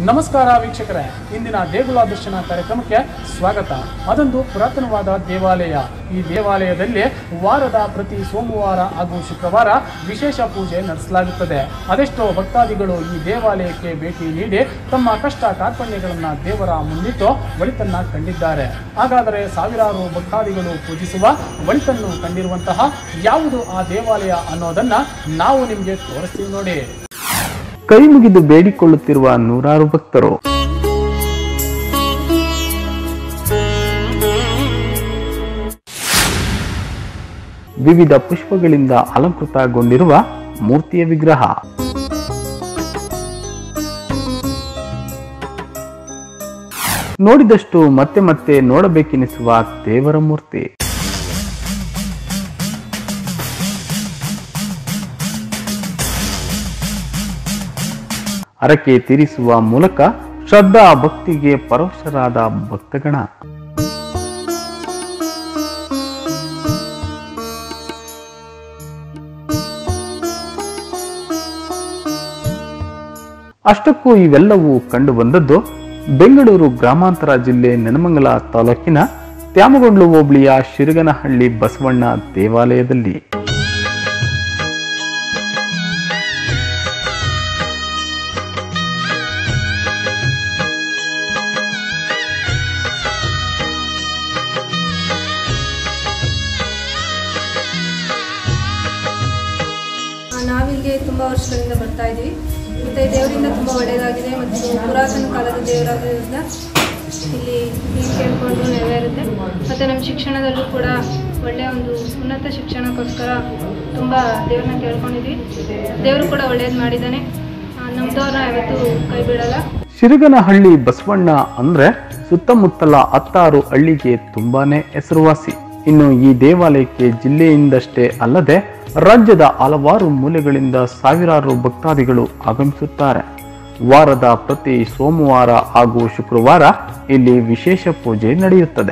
ನಮಸ್ಕಾರ ವೀಕ್ಷಕರೇ ಇಂದಿನ ದೇಗುಲ ದರ್ಶನ ಕಾರ್ಯಕ್ರಮಕ್ಕೆ ಸ್ವಾಗತ ಅದೊಂದು ಪುರಾತನವಾದ ದೇವಾಲಯ ಈ ದೇವಾಲಯದಲ್ಲಿ ವಾರದ ಪ್ರತಿ ಸೋಮವಾರ ಹಾಗೂ ಶುಕ್ರವಾರ ವಿಶೇಷ ಪೂಜೆ ನಡೆಸಲಾಗುತ್ತದೆ ಅದೆಷ್ಟೋ ಭಕ್ತಾದಿಗಳು ಈ ದೇವಾಲಯಕ್ಕೆ ಭೇಟಿ ನೀಡಿ ತಮ್ಮ ಕಷ್ಟ ಕಾರ್ಪಣ್ಯಗಳನ್ನು ದೇವರ ಮುಂದಿಟ್ಟು ಒಳಿತನ್ನ ಕಂಡಿದ್ದಾರೆ ಹಾಗಾದರೆ ಸಾವಿರಾರು ಭಕ್ತಾದಿಗಳು ಪೂಜಿಸುವ ಒಳಿತನ್ನು ಕಂಡಿರುವಂತಹ ಯಾವುದು ಆ ದೇವಾಲಯ ಅನ್ನೋದನ್ನ ನಾವು ನಿಮಗೆ ತೋರಿಸ್ತೀವಿ ನೋಡಿ ಕೈ ಮುಗಿದು ಬೇಡಿಕೊಳ್ಳುತ್ತಿರುವ ನೂರಾರು ಭಕ್ತರು ವಿವಿಧ ಪುಷ್ಪಗಳಿಂದ ಅಲಂಕೃತಗೊಂಡಿರುವ ಮೂರ್ತಿಯ ವಿಗ್ರಹ ನೋಡಿದಷ್ಟು ಮತ್ತೆ ಮತ್ತೆ ನೋಡಬೇಕೆನಿಸುವ ದೇವರ ಮೂರ್ತಿ ಹರಕೆ ತೀರಿಸುವ ಮೂಲಕ ಶ್ರದ್ಧಾ ಭಕ್ತಿಗೆ ಪರೋಕ್ಷರಾದ ಭಕ್ತಗಣ ಅಷ್ಟಕ್ಕೂ ಇವೆಲ್ಲವೂ ಕಂಡು ಬಂದದ್ದು ಬೆಂಗಳೂರು ಗ್ರಾಮಾಂತರ ಜಿಲ್ಲೆ ನೆನಮಂಗಲ ತಾಲೂಕಿನ ತ್ಯಾಮಗೊಂಡ್ಲು ಹೋಬಳಿಯ ಶಿರಗನಹಳ್ಳಿ ಬಸವಣ್ಣ ದೇವಾಲಯದಲ್ಲಿ ಆ, ನಾವಿಲ್ಲಿಗೆ ತುಂಬ ವರ್ಷಗಳಿಂದ ಬರ್ತಾ ಇದ್ದೀವಿ ಮತ್ತು ದೇವರಿಂದ ತುಂಬ ಒಳ್ಳೆಯದಾಗಿದೆ ಮತ್ತು ಪುರಾತನ ಕಾಲದ ದೇವರಾದ್ರಿಂದ ಇಲ್ಲಿ ನೀರು ಕೇಳಿಕೊಂಡು ನೆರವೇರುತ್ತೆ ಮತ್ತು ನಮ್ಮ ಶಿಕ್ಷಣದಲ್ಲೂ ಕೂಡ ಒಳ್ಳೆಯ ಒಂದು ಉನ್ನತ ಶಿಕ್ಷಣಕ್ಕೋಸ್ಕರ ತುಂಬ ದೇವ್ರನ್ನ ಕೇಳ್ಕೊಂಡಿದ್ವಿ ದೇವರು ಕೂಡ ಒಳ್ಳೇದು ಮಾಡಿದ್ದಾನೆ ನಮ್ಮದವ್ರನ್ನ ಯಾವತ್ತೂ ಕೈ ಬಿಡಲ್ಲ ಶಿರಗನಹಳ್ಳಿ ಬಸವಣ್ಣ ಅಂದ್ರೆ ಸುತ್ತಮುತ್ತಲ ಹತ್ತಾರು ಹಳ್ಳಿಗೆ ತುಂಬಾನೇ ಹೆಸರುವಾಸಿ ಇನ್ನು ಈ ದೇವಾಲಯಕ್ಕೆ ಜಿಲ್ಲೆಯಿಂದಷ್ಟೇ ಅಲ್ಲದೆ ರಾಜ್ಯದ ಹಲವಾರು ಮೂಲೆಗಳಿಂದ ಸಾವಿರಾರು ಭಕ್ತಾದಿಗಳು ಆಗಮಿಸುತ್ತಾರೆ ವಾರದ ಪ್ರತಿ ಸೋಮವಾರ ಹಾಗೂ ಶುಕ್ರವಾರ ಇಲ್ಲಿ ವಿಶೇಷ ಪೂಜೆ ನಡೆಯುತ್ತದೆ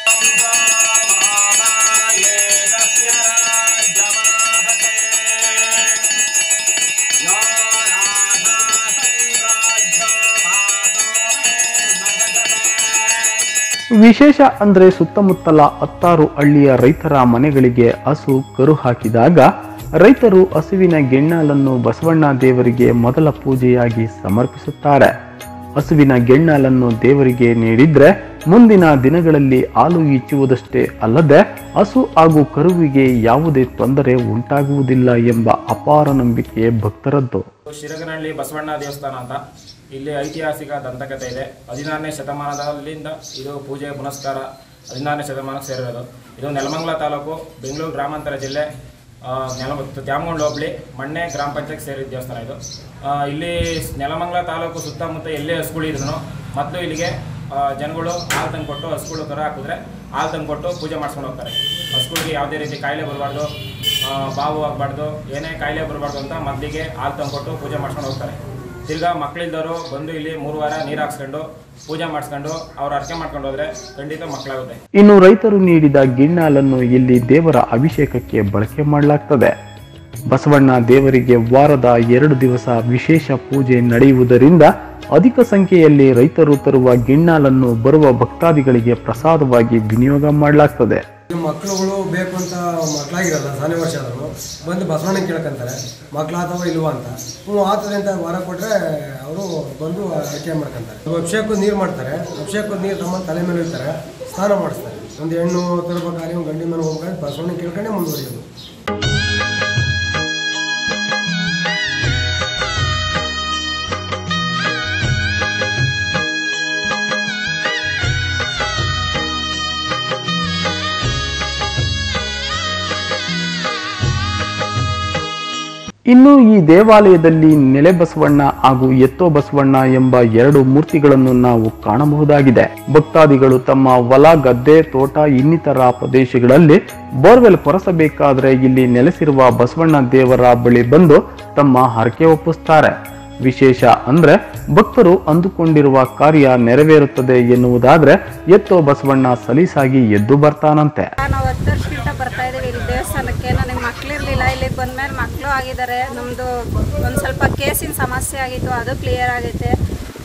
ವಿಶೇಷ ಅಂದ್ರೆ ಸುತ್ತಮುತ್ತಲ ಹತ್ತಾರು ಹಳ್ಳಿಯ ರೈತರ ಮನೆಗಳಿಗೆ ಹಸು ಕರು ಹಾಕಿದಾಗ ರೈತರು ಹಸುವಿನ ಗೆಣ್ಣಾಲನ್ನು ಬಸವಣ್ಣ ದೇವರಿಗೆ ಮೊದಲ ಪೂಜೆಯಾಗಿ ಸಮರ್ಪಿಸುತ್ತಾರೆ ಹಸುವಿನ ಗೆಣ್ಣಾಲನ್ನು ದೇವರಿಗೆ ನೀಡಿದ್ರೆ ಮುಂದಿನ ದಿನಗಳಲ್ಲಿ ಹಾಲು ಈಚುವುದಷ್ಟೇ ಅಲ್ಲದೆ ಹಸು ಹಾಗೂ ಕರುವಿಗೆ ಯಾವುದೇ ತೊಂದರೆ ಉಂಟಾಗುವುದಿಲ್ಲ ಎಂಬ ಅಪಾರ ನಂಬಿಕೆ ಭಕ್ತರದ್ದು ಶಿರಗನಹಳ್ಳಿ ಬಸವಣ್ಣ ದೇವಸ್ಥಾನ ಅಂತ ಇಲ್ಲಿ ಐತಿಹಾಸಿಕ ದಂತಕಥೆ ಇದೆ ಹದಿನಾರನೇ ಶತಮಾನದಲ್ಲಿಂದ ಇದು ಪೂಜೆ ಪುನಸ್ಕಾರ ಹದಿನಾರನೇ ಶತಮಾನಕ್ಕೆ ಸೇರಿರೋದು ಇದು ನೆಲಮಂಗಲ ತಾಲೂಕು ಬೆಂಗಳೂರು ಗ್ರಾಮಾಂತರ ಜಿಲ್ಲೆ ಆ, ನೆಲ ತ್ಯಾಮಗೊಂಡು ಹೋಬಳಿ ಮಣ್ಣೆ ಗ್ರಾಮ ಪಂಚಾಯತ್ ಸೇರಿದ ದೇವಸ್ಥಾನ ಇದು ಆ, ಇಲ್ಲಿ ನೆಲಮಂಗಲ ತಾಲೂಕು ಸುತ್ತಮುತ್ತ ಎಲ್ಲೇ ಹಸುಗಳಿದ್ರು ಮೊದಲು ಇಲ್ಲಿಗೆ ಆ, ಜನಗಳು ಹಾಲು ತಂದು ಕೊಟ್ಟು ಹಸುಗಳು ಕರ ಹಾಕಿದ್ರೆ ಹಾಲು ತಂದು ಕೊಟ್ಟು ಪೂಜೆ ಮಾಡಿಸ್ಕೊಂಡು ಹೋಗ್ತಾರೆ ಹಸುಗಳಿಗೆ ಯಾವುದೇ ರೀತಿ ಕಾಯಿಲೆ ಬರಬಾರ್ದು ಬಾವು ಆಗಬಾರ್ದು ಏನೇ ಕಾಯಿಲೆ ಬರಬಾರ್ದು ಅಂತ ಮೊದಲಿಗೆ ಹಾಲು ತಂದು ಕೊಟ್ಟು ಪೂಜೆ ಮಾಡ್ಸ್ಕೊಂಡು ಹೋಗ್ತಾರೆ ತಿರ್ಗಾ ಮಕ್ಕಳಿದ್ದವರು ಬಂದು ಇಲ್ಲಿ ಮೂರು ವಾರ ನೀರು ಹಾಕ್ಸ್ಕೊಂಡು ಪೂಜೆ ಮಾಡಿಸ್ಕೊಂಡು ಅವ್ರು ಅರ್ಕೆ ಮಾಡ್ಕೊಂಡು ಹೋದ್ರೆ ಖಂಡಿತ ಮಕ್ಕಳಾಗುತ್ತೆ ಇನ್ನು ರೈತರು ನೀಡಿದ ಗಿಣ್ಣಾಲನ್ನು ಇಲ್ಲಿ ದೇವರ ಅಭಿಷೇಕಕ್ಕೆ ಬಳಕೆ ಮಾಡಲಾಗ್ತದೆ ಬಸವಣ್ಣ ದೇವರಿಗೆ ವಾರದ ಎರಡು ದಿವಸ ವಿಶೇಷ ಪೂಜೆ ನಡೆಯುವುದರಿಂದ ಅಧಿಕ ಸಂಖ್ಯೆಯಲ್ಲಿ ರೈತರು ತರುವ ಗಿಣ್ಣಾಲನ್ನು ಬರುವ ಭಕ್ತಾದಿಗಳಿಗೆ ಪ್ರಸಾದವಾಗಿ ವಿನಿಯೋಗ ಮಾಡಲಾಗ್ತದೆ ಮಕ್ಕಳುಗಳು ಬೇಕು ಅಂತ ಮಕ್ಕಳಾಗಿರಲ್ಲ ಸಾನೇ ವರ್ಷ ಆದರೂ ಬಂದು ಬಸವಣ್ಣ ಕೇಳ್ಕೊಂತಾರೆ ಮಕ್ಕಳಾತವ ಇಲ್ವಾ ಅಂತ ಹ್ಞೂ ಆಗ್ತದೆ ಅಂತ ವಾರ ಕೊಟ್ಟರೆ ಅವರು ಬಂದು ಆಯ್ಕೆ ಮಾಡ್ಕೊಂತಾರೆ ಅಭಿಷೇಕದ ನೀರು ಮಾಡ್ತಾರೆ ಅಭಿಷೇಕದ ನೀರು ತಮ್ಮ ತಲೆ ಮೇಲೆ ಇರ್ತಾರೆ ಸ್ನಾನ ಮಾಡಿಸ್ತಾರೆ ಒಂದು ಹೆಣ್ಣು ತರಬೇಕಾದ್ರೆ ಒಂದು ಗಂಡಿ ಮೇಲೆ ಹೋಗ್ಬೇಕಾದ್ರೆ ಬಸವಣ್ಣ ಕೇಳ್ಕೊಂಡೇ ಮುಂದುವರಿಯೋದು ಇನ್ನು ಈ ದೇವಾಲಯದಲ್ಲಿ ನೆಲೆ ಬಸವಣ್ಣ ಹಾಗೂ ಎತ್ತೋ ಬಸವಣ್ಣ ಎಂಬ ಎರಡು ಮೂರ್ತಿಗಳನ್ನು ನಾವು ಕಾಣಬಹುದಾಗಿದೆ ಭಕ್ತಾದಿಗಳು ತಮ್ಮ ಹೊಲ ಗದ್ದೆ ತೋಟ ಇನ್ನಿತರ ಪ್ರದೇಶಗಳಲ್ಲಿ ಬೋರ್ವೆಲ್ ಕೊರೆಸಬೇಕಾದ್ರೆ ಇಲ್ಲಿ ನೆಲೆಸಿರುವ ಬಸವಣ್ಣ ದೇವರ ಬಳಿ ಬಂದು ತಮ್ಮ ಹರಕೆ ಒಪ್ಪಿಸ್ತಾರೆ ವಿಶೇಷ ಅಂದ್ರೆ ಭಕ್ತರು ಅಂದುಕೊಂಡಿರುವ ಕಾರ್ಯ ನೆರವೇರುತ್ತದೆ ಎನ್ನುವುದಾದ್ರೆ ಎತ್ತೋ ಬಸವಣ್ಣ ಸಲೀಸಾಗಿ ಎದ್ದು ಬರ್ತಾನಂತೆ ನಾವು ಹತ್ತು ವರ್ಷದಿಂದ ಬರ್ತಾ ಇದ್ದೀವಿ ಇಲ್ಲಿ ದೇವಸ್ಥಾನಕ್ಕೆ ನನಗೆ ಮಕ್ಕಳಿರಲಿಲ್ಲ ಇಲ್ಲಿಗೆ ಬಂದಮೇಲೆ ಮಕ್ಕಳು ಆಗಿದ್ದಾರೆ ನಮ್ಮದು ಒಂದು ಸ್ವಲ್ಪ ಕೇಸಿನ ಸಮಸ್ಯೆ ಆಗಿತ್ತು ಅದು ಕ್ಲಿಯರ್ ಆಗೈತೆ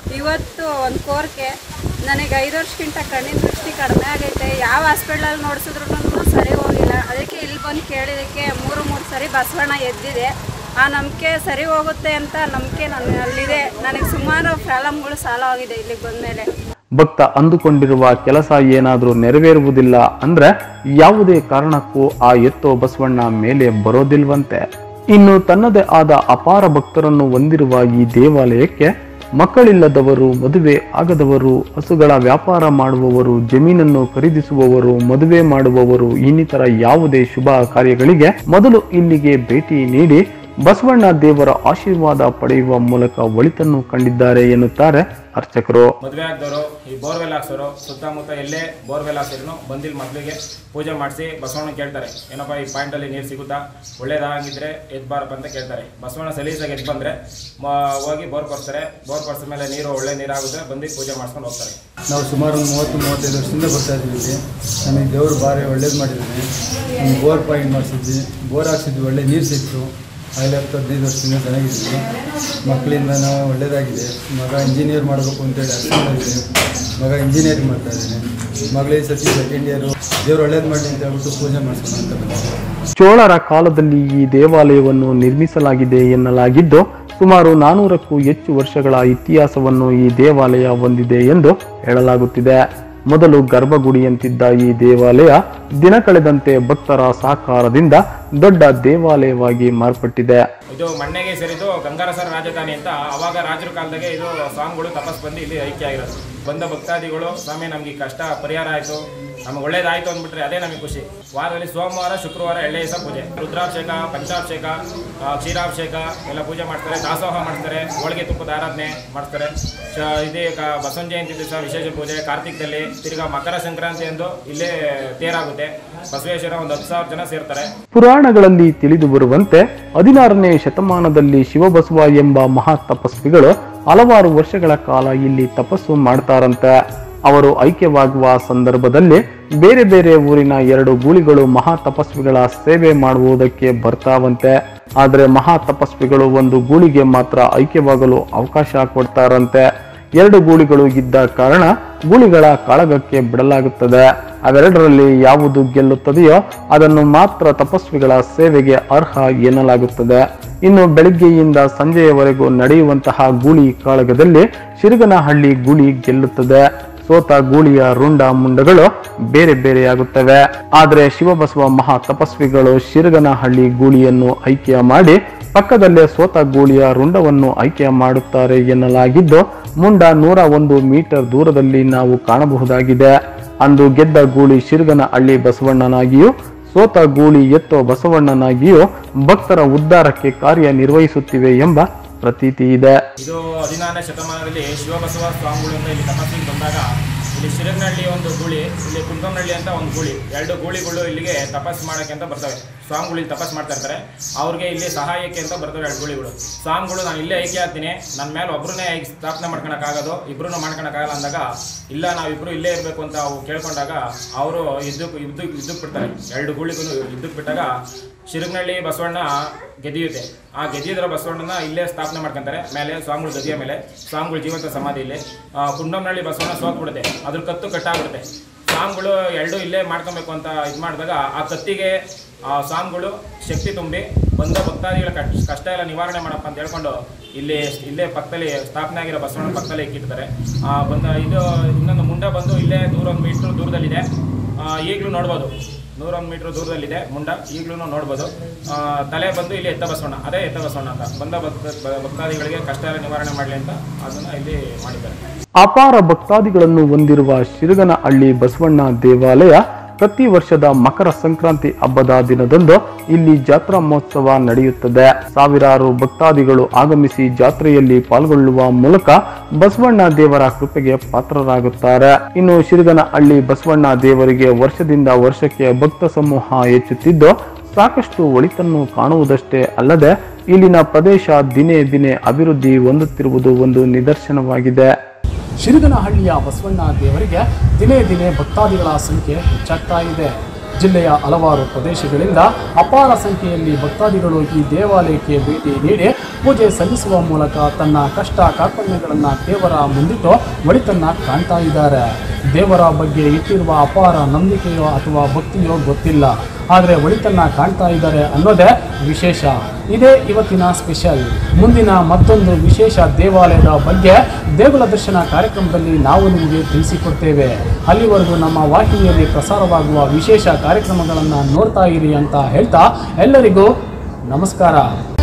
ಇವತ್ತು ಒಂದು ಕೋರಿಕೆ ನನಗೆ ಐದು ವರ್ಷಕ್ಕಿಂತ ಕಣ್ಣಿನ ದೃಷ್ಟಿ ಕಡಿಮೆ ಆಗೈತೆ ಯಾವ ಹಾಸ್ಪಿಟ್ಲಲ್ಲಿ ನೋಡಿಸಿದ್ರು ಸರಿ ಹೋಗಿಲ್ಲ ಅದಕ್ಕೆ ಇಲ್ಲಿ ಬಂದು ಕೇಳಿದ್ದಕ್ಕೆ ಮೂರು ಮೂರು ಸರಿ ಬಸವಣ್ಣ ಎದ್ದಿದೆ ಆ ನಂಬಿಕೆ ಸರಿ ಹೋಗುತ್ತೆ ಅಂತ ನಂಬಿಕೆ ನನ್ನಲ್ಲಿದೆ ನನಗೆ ಸುಮಾರು ಪ್ರಾಬ್ಲಮ್ಗಳು ಸಾಲ ಆಗಿದೆ ಇಲ್ಲಿಗೆ ಬಂದಮೇಲೆ ಭಕ್ತ ಅಂದುಕೊಂಡಿರುವ ಕೆಲಸ ಏನಾದರೂ ನೆರವೇರುವುದಿಲ್ಲ ಅಂದ್ರೆ ಯಾವುದೇ ಕಾರಣಕ್ಕೂ ಆ ಎತ್ತೋ ಬಸವಣ್ಣ ಮೇಲೆ ಬರೋದಿಲ್ವಂತೆ ಇನ್ನು ತನ್ನದೇ ಆದ ಅಪಾರ ಭಕ್ತರನ್ನು ಹೊಂದಿರುವ ಈ ದೇವಾಲಯಕ್ಕೆ ಮಕ್ಕಳಿಲ್ಲದವರು ಮದುವೆ ಆಗದವರು ಹಸುಗಳ ವ್ಯಾಪಾರ ಮಾಡುವವರು ಜಮೀನನ್ನು ಖರೀದಿಸುವವರು ಮದುವೆ ಮಾಡುವವರು ಇನ್ನಿತರ ಯಾವುದೇ ಶುಭ ಕಾರ್ಯಗಳಿಗೆ ಮೊದಲು ಇಲ್ಲಿಗೆ ಭೇಟಿ ನೀಡಿ ಬಸವಣ್ಣ ದೇವರ ಆಶೀರ್ವಾದ ಪಡೆಯುವ ಮೂಲಕ ಒಳಿತನ್ನು ಕಂಡಿದ್ದಾರೆ ಎನ್ನುತ್ತಾರೆ ಅರ್ಚಕರು ಮದುವೆ ಆಗ್ದವರು ಈ ಬೋರ್ವೆಲ್ ಹಾಕ್ಸೋರು ಸುತ್ತಮುತ್ತ ಎಲ್ಲೇ ಬೋರ್ವೆಲ್ ಹಾಕ್ಸಿದ್ರು ಬಂದಿಲ್ಲಿ ಮಕ್ಕಳಿಗೆ ಪೂಜೆ ಮಾಡಿಸಿ ಬಸವಣ್ಣ ಕೇಳ್ತಾರೆ ಏನಪ್ಪ ಈ ಪಾಯಿಂಟಲ್ಲಿ ನೀರು ಸಿಗುತ್ತಾ ಒಳ್ಳೇದಾಗಿದ್ರೆ ಎದ್ದು ಬಾರಪ್ಪ ಅಂತ ಕೇಳ್ತಾರೆ ಬಸವಣ್ಣ ಸಲೀಸಾಗಿ ಎದ್ದು ಬಂದರೆ ಹೋಗಿ ಬೋರ್ ಕೊಡ್ತಾರೆ ಬೋರ್ ಕೊಡ್ಸಿದ ಮೇಲೆ ನೀರು ಒಳ್ಳೆ ನೀರಾಗುತ್ತೆ ಬಂದು ಪೂಜೆ ಮಾಡ್ಸ್ಕೊಂಡು ಹೋಗ್ತಾರೆ ನಾವು ಸುಮಾರು ಒಂದು ಮೂವತ್ತು ಮೂವತ್ತೈದು ವರ್ಷದಿಂದ ಬರ್ತಾ ಇದ್ದೀವಿ ಇಲ್ಲಿ ನಮಗೆ ದೇವರು ಭಾರಿ ಒಳ್ಳೇದು ಮಾಡಿದ್ದಾನೆ ಒಂದು ಬೋರ್ ಪಾಯಿಂಟ್ ಮಾಡಿಸಿದ್ವಿ ಬೋರ್ ಹಾಕ್ಸಿದ್ವಿ ಒಳ್ಳೆ ನೀರು ಸಿಕ್ತು ಆಗಲೇ ಹತ್ತು ಹದಿನೈದು ವರ್ಷದಿಂದ ಚೆನ್ನಾಗಿದ್ವಿ ಮಕ್ಕಳಿಂದ ನಾವು ಒಳ್ಳೇದಾಗಿದೆ ಮಗ ಇಂಜಿನಿಯರ್ ಮಾಡಬೇಕು ಅಂತೇಳಿ ಅನ್ಕೊಂಡಿದ್ದೀನಿ ಮಗ ಇಂಜಿನಿಯರಿಂಗ್ ಮಾಡ್ತಾ ಇದ್ದೀನಿ ಮಗಳಿಗೆ ಸತಿ ಸೆಕೆಂಡ್ ಇಯರು ದೇವ್ರು ಒಳ್ಳೇದು ಮಾಡಲಿ ಅಂತ ಹೇಳ್ಬಿಟ್ಟು ಪೂಜೆ ಮಾಡಿಸೋಣ ಅಂತ ಬಂದಿದ್ದೀವಿ ಚೋಳರ ಕಾಲದಲ್ಲಿ ಈ ದೇವಾಲಯವನ್ನು ನಿರ್ಮಿಸಲಾಗಿದೆ ಎನ್ನಲಾಗಿದ್ದು ಸುಮಾರು ನಾನೂರಕ್ಕೂ ಹೆಚ್ಚು ವರ್ಷಗಳ ಇತಿಹಾಸವನ್ನು ಈ ದೇವಾಲಯ ಹೊಂದಿದೆ ಎಂದು ಹೇಳಲಾಗುತ್ತಿದೆ ಮೊದಲು ಗರ್ಭಗುಡಿಯಂತಿದ್ದ ಈ ದೇವಾಲಯ ದಿನ ಕಳೆದಂತೆ ಭಕ್ತರ ಸಹಕಾರದಿಂದ ದೊಡ್ಡ ದೇವಾಲಯವಾಗಿ ಮಾರ್ಪಟ್ಟಿದೆ ಇದು ಮಣ್ಣೆಗೆ ಸೇರಿದ್ದು ಗಂಗಾರಸರ ರಾಜಧಾನಿ ಅಂತ ಅವಾಗ ರಾಜರ ಕಾಲದಾಗೆ ಇದು ಸ್ವಾಮಿಗಳು ತಪಸ್ ಬಂದು ಇಲ್ಲಿ ಐಕ್ಯ ಆಗಿರೋದು ಬಂದ ಭಕ್ತಾದಿಗಳು ಸ್ವಾಮಿ ನಮ್ಗೆ ಈ ಕಷ್ಟ ಪರಿಹಾರ ಆಯಿತು ನಮ್ಗೆ ಒಳ್ಳೇದಾಯ್ತು ಅಂದ್ಬಿಟ್ರೆ ಅದೇ ನಮಗೆ ಖುಷಿ ವಾರದಲ್ಲಿ ಸೋಮವಾರ ಶುಕ್ರವಾರ ಎಳ್ಳೆ ದಿವಸ ಪೂಜೆ ರುದ್ರಾಭಿಷೇಕ ಪಂಚಾಭಿಷೇಕ ಆ, ಕ್ಷೀರಾಭಿಷೇಕ ಎಲ್ಲ ಪೂಜೆ ಮಾಡ್ತಾರೆ ದಾಸೋಹ ಮಾಡ್ತಾರೆ ಹೋಳಿಗೆ ತುಪ್ಪದ ಆರಾಧನೆ ಮಾಡ್ತಾರೆ ಶ- ಇದೇ ಕ- ಬಸವನ ಜಯಂತಿ ದಿವಸ ವಿಶೇಷ ಪೂಜೆ ಕಾರ್ತಿಕದಲ್ಲಿ ತಿರ್ಗಾ ಮಕರ ಸಂಕ್ರಾಂತಿ ಎಂದು ಇಲ್ಲೇ ತೇರಾಗುತ್ತೆ ಬಸವೇಶ್ವರ ಒಂದು ಹತ್ತು ಸಾವಿರ ಜನ ಸೇರ್ತಾರೆ ಪುರಾಣಗಳಲ್ಲಿ ತಿಳಿದು ಬರುವಂತೆ ಹದಿನಾರನೇ ಶತಮಾನದಲ್ಲಿ ಶಿವಬಸವ ಎಂಬ ಮಹಾ ತಪಸ್ವಿಗಳು ಹಲವಾರು ವರ್ಷಗಳ ಕಾಲ ಇಲ್ಲಿ ತಪಸ್ಸು ಮಾಡ್ತಾರಂತೆ ಅವರು ಐಕ್ಯವಾಗುವ ಸಂದರ್ಭದಲ್ಲಿ ಬೇರೆ ಬೇರೆ ಊರಿನ ಎರಡು ಗೂಳಿಗಳು ಮಹಾ ತಪಸ್ವಿಗಳ ಸೇವೆ ಮಾಡುವುದಕ್ಕೆ ಬರ್ತಾವಂತೆ ಆದರೆ ಮಹಾ ತಪಸ್ವಿಗಳು ಒಂದು ಗೂಳಿಗೆ ಮಾತ್ರ ಐಕ್ಯವಾಗಲು ಅವಕಾಶ ಕೊಡ್ತಾರಂತೆ ಎರಡು ಗೂಳಿಗಳು ಇದ್ದ ಕಾರಣ ಗೂಳಿಗಳ ಕಾಳಗಕ್ಕೆ ಬಿಡಲಾಗುತ್ತದೆ ಅವೆರಡರಲ್ಲಿ ಯಾವುದು ಗೆಲ್ಲುತ್ತದೆಯೋ ಅದನ್ನು ಮಾತ್ರ ತಪಸ್ವಿಗಳ ಸೇವೆಗೆ ಅರ್ಹ ಎನ್ನಲಾಗುತ್ತದೆ ಇನ್ನು ಬೆಳಿಗ್ಗೆಯಿಂದ ಸಂಜೆಯವರೆಗೂ ನಡೆಯುವಂತಹ ಗೂಳಿ ಕಾಳಗದಲ್ಲಿ ಶಿರಗನಹಳ್ಳಿ ಗೂಳಿ ಗೆಲ್ಲುತ್ತದೆ ಸೋತ ಗೂಳಿಯ ರುಂಡ ಮುಂಡಗಳು ಬೇರೆ ಬೇರೆಯಾಗುತ್ತವೆ ಆದರೆ ಶಿವಬಸವ ಮಹಾ ತಪಸ್ವಿಗಳು ಶಿರಗನಹಳ್ಳಿ ಗೂಳಿಯನ್ನು ಆಯ್ಕೆ ಮಾಡಿ ಪಕ್ಕದಲ್ಲೇ ಸೋತ ಗೂಳಿಯ ರುಂಡವನ್ನು ಆಯ್ಕೆ ಮಾಡುತ್ತಾರೆ ಎನ್ನಲಾಗಿದ್ದು ಮುಂಡ ನೂರ ಒಂದು ಮೀಟರ್ ದೂರದಲ್ಲಿ ನಾವು ಕಾಣಬಹುದಾಗಿದೆ ಅಂದು ಗೆದ್ದ ಗೂಳಿ ಶಿರಗನಹಳ್ಳಿ ಬಸವಣ್ಣನಾಗಿಯೂ ಸೋತ ಗೂಳಿ ಎತ್ತೋ ಬಸವಣ್ಣನಾಗಿಯೂ ಭಕ್ತರ ಉದ್ಧಾರಕ್ಕೆ ಕಾರ್ಯನಿರ್ವಹಿಸುತ್ತಿವೆ ಎಂಬ ಪ್ರತೀತಿ ಇದೆ ಇದು ಹದಿನಾರನೇ ಶತಮಾನದಲ್ಲಿ ಶಿವಬಸವ ಸ್ವಾಮಿಗಳಿಂದ ಇಲ್ಲಿ ತಪಸ್ಸಿಗೆ ಬಂದಾಗ ಇಲ್ಲಿ ಶಿರಗ್ನಹಳ್ಳಿ ಒಂದು ಗೂಳಿ ಇಲ್ಲಿ ಕುಂಕಮ್ನಹಳ್ಳಿ ಅಂತ ಒಂದು ಗೂಳಿ ಎರಡು ಗೂಳಿಗಳು ಇಲ್ಲಿಗೆ ತಪಸ್ ಮಾಡೋಕ್ಕೆ ಅಂತ ಬರ್ತವೆ ಸ್ವಾಮಿಗಳು ಇಲ್ಲಿ ತಪಸ್ ಮಾಡ್ತಾ ಇರ್ತಾರೆ ಅವ್ರಿಗೆ ಇಲ್ಲಿ ಸಹಾಯಕ್ಕೆ ಅಂತ ಬರ್ತವೆ ಎರಡು ಗೂಳಿಗಳು ಸ್ವಾಮಿಗಳು ನಾನು ಇಲ್ಲೇ ಐಕ್ಯ ಆಗ್ತೀನಿ ನನ್ನ ಮೇಲೆ ಒಬ್ಬರನ್ನೇ ಸ್ಥಾಪನೆ ಮಾಡ್ಕೊಳಕ್ಕಾಗೋದು ಇಬ್ಬರೂ ಮಾಡ್ಕೊಳಕ್ಕಾಗಲ್ಲ ಅಂದಾಗ ಇಲ್ಲ ನಾವಿಬ್ರು ಇಲ್ಲೇ ಇರಬೇಕು ಅಂತ ಅವು ಕೇಳ್ಕೊಂಡಾಗ ಅವರು ಯುದ್ಧಕ್ಕೆ ಯುದ್ಧ ಯುದ್ಧಕ್ಕೆ ಬಿಡ್ತಾರೆ ಎರಡು ಗೂಳಿಗೂ ಯುದ್ಧಕ್ಕೆ ಬಿಟ್ಟಾಗ ಶಿರಗ್ನಹಳ್ಳಿ ಬಸವಣ್ಣ ಗೆದಿಯುತ್ತೆ ಆ ಗೆದ್ದಿದ್ರ ಬಸವಣ್ಣನ ಇಲ್ಲೇ ಸ್ಥಾಪನೆ ಮಾಡ್ಕೊಂತಾರೆ ಮೇಲೆ ಸ್ವಾಮಿಗಳು ಗದಿಯ ಮೇಲೆ ಸ್ವಾಮಿಗಳು ಜೀವಂತ ಸಮಾಧಿ ಇಲ್ಲಿ ಆ, ಕುಂಡಂನಹಳ್ಳಿ ಬಸವಣ್ಣ ಸೋತ್ಬಿಡುತ್ತೆ ಅದ್ರ ಕತ್ತು ಕಟ್ಟಾಗ್ಬಿಡುತ್ತೆ ಸ್ವಾಮಿಗಳು ಎರಡು ಇಲ್ಲೇ ಮಾಡ್ಕೊಬೇಕು ಅಂತ ಇದು ಮಾಡಿದಾಗ ಆ ಕತ್ತಿಗೆ ಆ ಸ್ವಾಮಿಗಳು ಶಕ್ತಿ ತುಂಬಿ ಬಂದ ಭಕ್ತಾದಿಗಳ ಕಷ್ಟ ಕಷ್ಟ ಎಲ್ಲ ನಿವಾರಣೆ ಮಾಡಪ್ಪ ಅಂತ ಹೇಳ್ಕೊಂಡು ಇಲ್ಲಿ ಇಲ್ಲೇ ಪಕ್ಕದಲ್ಲಿ ಸ್ಥಾಪನೆ ಆಗಿರೋ ಬಸವಣ್ಣ ಪಕ್ಕದಲ್ಲಿ ಇಕ್ಕಿರ್ತಾರೆ ಆ, ಬಂದ ಇದು ಇನ್ನೊಂದು ಮುಂಡೆ ಬಂದು ಇಲ್ಲೇ ದೂರ ಒಂದು ಮೀಟ್ರ್ ದೂರದಲ್ಲಿದೆ ಈಗಲೂ ನೋಡ್ಬೋದು ನೂರೊಂದು ಮೀಟರ್ ದೂರದಲ್ಲಿದೆ ಮುಂಡ ಈಗಲೂ ನೋಡ್ಬೋದು ಆ, ತಲೆ ಬಂದು ಇಲ್ಲಿ ಎತ್ತ ಬಸವಣ್ಣ ಅದೇ ಎತ್ತ ಬಸವಣ್ಣ ಅಂತ ಬಂದ ಭಕ್ತ ಬ- ಭಕ್ತಾದಿಗಳಿಗೆ ಕಷ್ಟ ಎಲ್ಲ ನಿವಾರಣೆ ಮಾಡಲಿ ಅಂತ ಅದನ್ನು ಇಲ್ಲಿ ಮಾಡಿದ್ದಾರೆ ಅಪಾರ ಭಕ್ತಾದಿಗಳನ್ನು ಹೊಂದಿರುವ ಶಿರಗನಹಳ್ಳಿ ಬಸವಣ್ಣ ದೇವಾಲಯ ಪ್ರತಿ ವರ್ಷದ ಮಕರ ಸಂಕ್ರಾಂತಿ ಹಬ್ಬದ ದಿನದಂದು ಇಲ್ಲಿ ಜಾತ್ರಾ ಮಹೋತ್ಸವ ನಡೆಯುತ್ತದೆ ಸಾವಿರಾರು ಭಕ್ತಾದಿಗಳು ಆಗಮಿಸಿ ಜಾತ್ರೆಯಲ್ಲಿ ಪಾಲ್ಗೊಳ್ಳುವ ಮೂಲಕ ಬಸವಣ್ಣ ದೇವರ ಕೃಪೆಗೆ ಪಾತ್ರರಾಗುತ್ತಾರೆ ಇನ್ನು ಶಿರಗನಹಳ್ಳಿ ಬಸವಣ್ಣ ದೇವರಿಗೆ ವರ್ಷದಿಂದ ವರ್ಷಕ್ಕೆ ಭಕ್ತ ಸಮೂಹ ಹೆಚ್ಚುತ್ತಿದ್ದು ಸಾಕಷ್ಟು ಒಳಿತನ್ನು ಕಾಣುವುದಷ್ಟೇ ಅಲ್ಲದೆ ಇಲ್ಲಿನ ಪ್ರದೇಶ ದಿನೇ ದಿನೇ ಅಭಿವೃದ್ಧಿ ಹೊಂದುತ್ತಿರುವುದು ಒಂದು ನಿದರ್ಶನವಾಗಿದೆ ಶಿರಗನಹಳ್ಳಿಯ ಬಸವಣ್ಣ ದೇವರಿಗೆ ದಿನೇ ದಿನೇ ಭಕ್ತಾದಿಗಳ ಸಂಖ್ಯೆ ಹೆಚ್ಚಾಗ್ತಾ ಇದೆ ಜಿಲ್ಲೆಯ ಹಲವಾರು ಪ್ರದೇಶಗಳಿಂದ ಅಪಾರ ಸಂಖ್ಯೆಯಲ್ಲಿ ಭಕ್ತಾದಿಗಳು ಈ ದೇವಾಲಯಕ್ಕೆ ಭೇಟಿ ನೀಡಿ ಪೂಜೆ ಸಲ್ಲಿಸುವ ಮೂಲಕ ತನ್ನ ಕಷ್ಟ ಕಾರ್ಪಣ್ಯಗಳನ್ನು ದೇವರ ಮುಂದಿಟ್ಟು ಒಳಿತನ್ನ ಕಾಣ್ತಾ ಇದ್ದಾರೆ ದೇವರ ಬಗ್ಗೆ ಇಟ್ಟಿರುವ ಅಪಾರ ನಂಬಿಕೆಯೋ ಅಥವಾ ಭಕ್ತಿಯೋ ಗೊತ್ತಿಲ್ಲ ಆದರೆ ಒಳಿತನ್ನ ಕಾಣ್ತಾ ಇದ್ದಾರೆ ಅನ್ನೋದೇ ವಿಶೇಷ ಇದೇ ಇವತ್ತಿನ ಸ್ಪೆಷಲ್ ಮುಂದಿನ ಮತ್ತೊಂದು ವಿಶೇಷ ದೇವಾಲಯದ ಬಗ್ಗೆ ದೇಗುಲ ದರ್ಶನ ಕಾರ್ಯಕ್ರಮದಲ್ಲಿ ನಾವು ನಿಮಗೆ ತಿಳಿಸಿಕೊಡ್ತೇವೆ ಅಲ್ಲಿವರೆಗೂ ನಮ್ಮ ವಾಹಿನಿಯಲ್ಲಿ ಪ್ರಸಾರವಾಗುವ ವಿಶೇಷ ಕಾರ್ಯಕ್ರಮಗಳನ್ನು ನೋಡ್ತಾ ಇರಿ ಅಂತ ಹೇಳ್ತಾ ಎಲ್ಲರಿಗೂ ನಮಸ್ಕಾರ